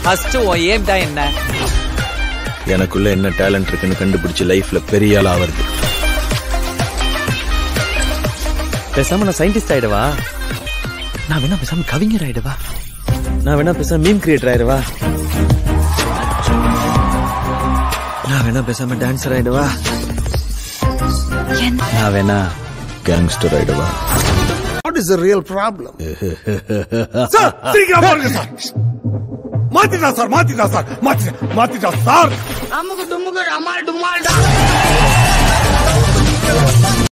First உன் ஏம் தான் என்ன எனக்குள்ள என்ன டேலண்ட் இருக்குன்னு கண்டுபிடிச்சு லைஃப்ல பெரிய ஆளா வருது பேசாம நான் சயின்டிஸ்ட் ஆயிடுவா நான் வேணா பேசாம கவிஞர் ஆயிடுவா நான் வேணா பேசாம மீம் கிரியேட்டர் ஆயிடுவா நான் வேணா பேசாம டான்சர் ஆயிடுவா நான் வேணா கேங்ஸ்டர் ஆயிடுவா What is the real problem? Sir சீக்கிரம் பாருங்க சார் மாத்திட்டா சார் மாத்திட்டா சார் மாத்திட்டா மாத்திட்டா சார் அமுக்கு டுமுக்கு அம்மா டுமால்டா